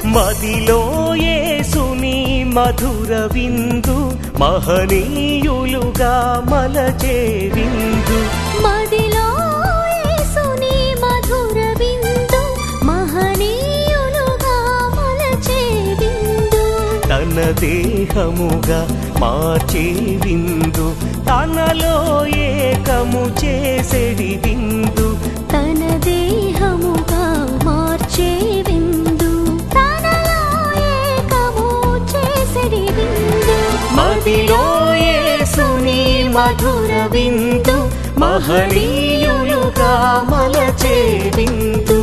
మదిలో యేసుని మధుర విందు మహనీయులుగా మలచే విందు మదిలో యేసుని మధుర విందు మహనీయులుగా మలచే విందు తన దేహముగా మార్చే విందు తనలో ఏకము చేసెడి విందు తన దేహముగా మార్చే విందు తనలో ఏకము చేసెడి విందు మదిలో యేసుని మధుర విందు మహనీయులుగా మలచే విందు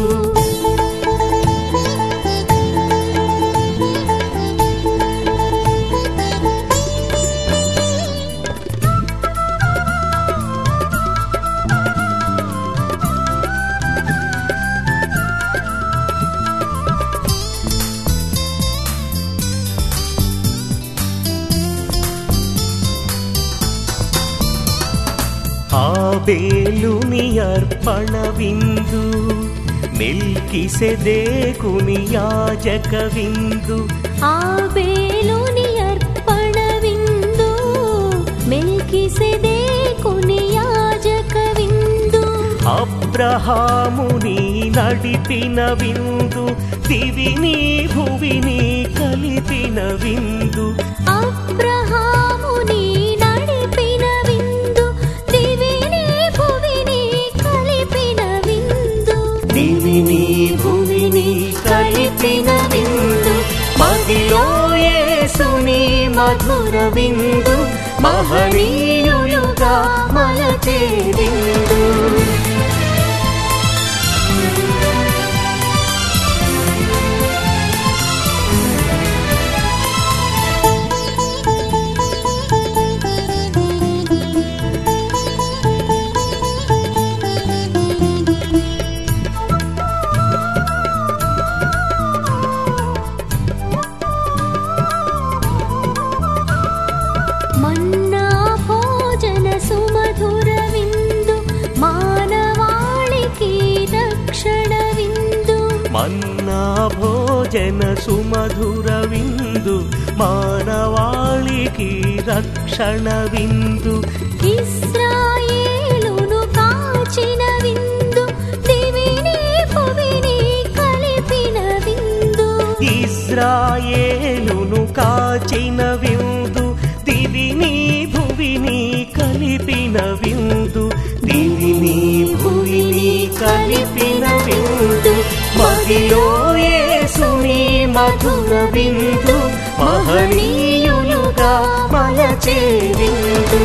ఆబేలుని అర్పణ విందు మెల్కిసెదేకుని యాజక విందు ఆబేలుని అర్పణ విందు మెల్కిసెదేకుని యాజక విందు అబ్రహాముని నడిపిన విందు దివిని భువిని కలిపిన విందు అబ్రహాముని నడిపిన విందు దివిని భువిని కలిపిన విందు దివిని భువిని కలిపిన విందు మదిలో యేసుని మధుర విందు మహనీయులుగా మలచే విందు మన్నా భోజన సుమధుర విందు మానవాళికి రక్షణ విందు మన్నా భోజన సుమధుర విందు మానవాళికి రక్షణ విందు ఇస్రాయేలును కాచిన విందు దివిని భువిని కలిపిన విందు ఇస్రాయేలును కాచిన విందు దివిని భువిని కలిపిన విందు దివిని భువిని కలిపిన విందు మదిలో యేసుని మధుర విందు మహనీయులుగా మలచే విందు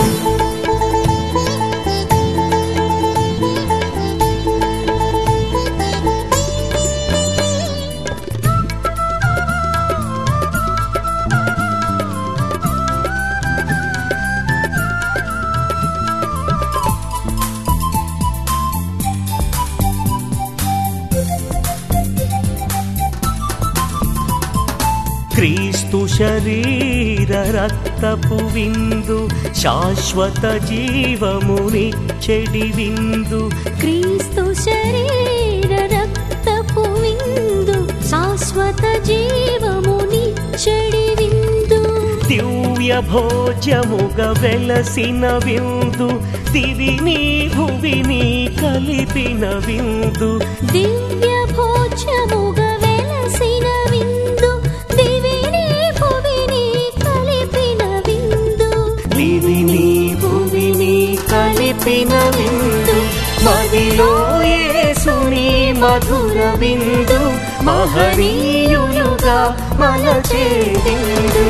క్రీస్తు శరీర రక్తపు విందు శాశ్వత జీవమునిచ్చెడి విందు క్రీస్తు శరీర రక్తపు విందు శాశ్వత జీవమునిచ్చడి విందు దివ్య భోజ్యముగ వెలసిన విందు దివిని భువిని కలిపిన విందు దివ్య భోజ్యముగ వెలసిన విందు దివిని భువిని కలిపిన విందు దివిని భువిని కలిపిన విందు మదిలో యేసుని మధుర విందు మహనీయులుగా మలచే విందు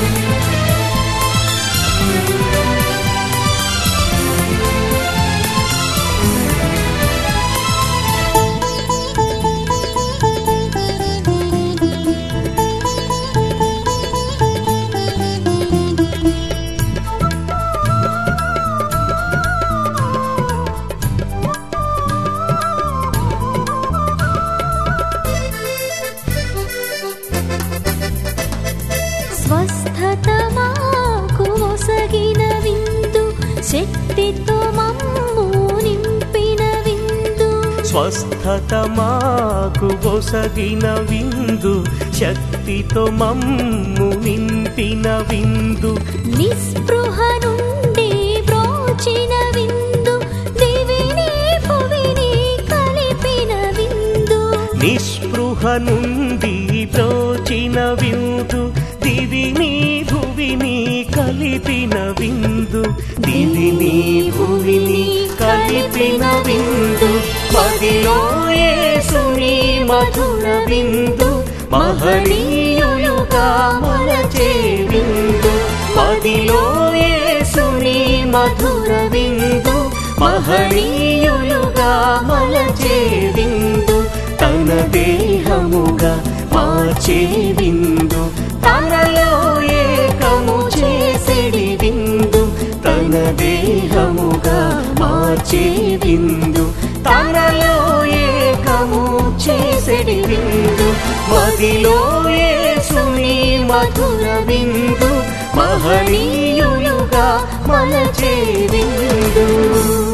స్వస్థత మాకు ఒసగిన విందు శక్తితో మమ్ము నింపిన విందు స్వస్థత మాకు బొసగిన విందు శక్తితో మమ్ము నింపిన విందు నిస్పృహ నుండి బ్రోచిన విందు దివిని భువిని కలిపిన విందు నిస్పృహ నుండి ప్రోచిన విందు దివిని భువిని కలిపిన విందు దివిని భువిని కలిపిన విందు మదిలో యేసుని మధుర విందు మహనీయులుగా మలచే విందు మదిలో యేసుని మధుర విందు మహనీయులుగా మలచే విందు తన దేహముగా మార్చే విందు తనలో ఏకము చేసేడి విందు తన దేహముగా మార్చే విందు తనలో ఏకము చేసేడి విందు మదిలో యేసుని మధుర విందు మహనీయులుగా మలచే విందు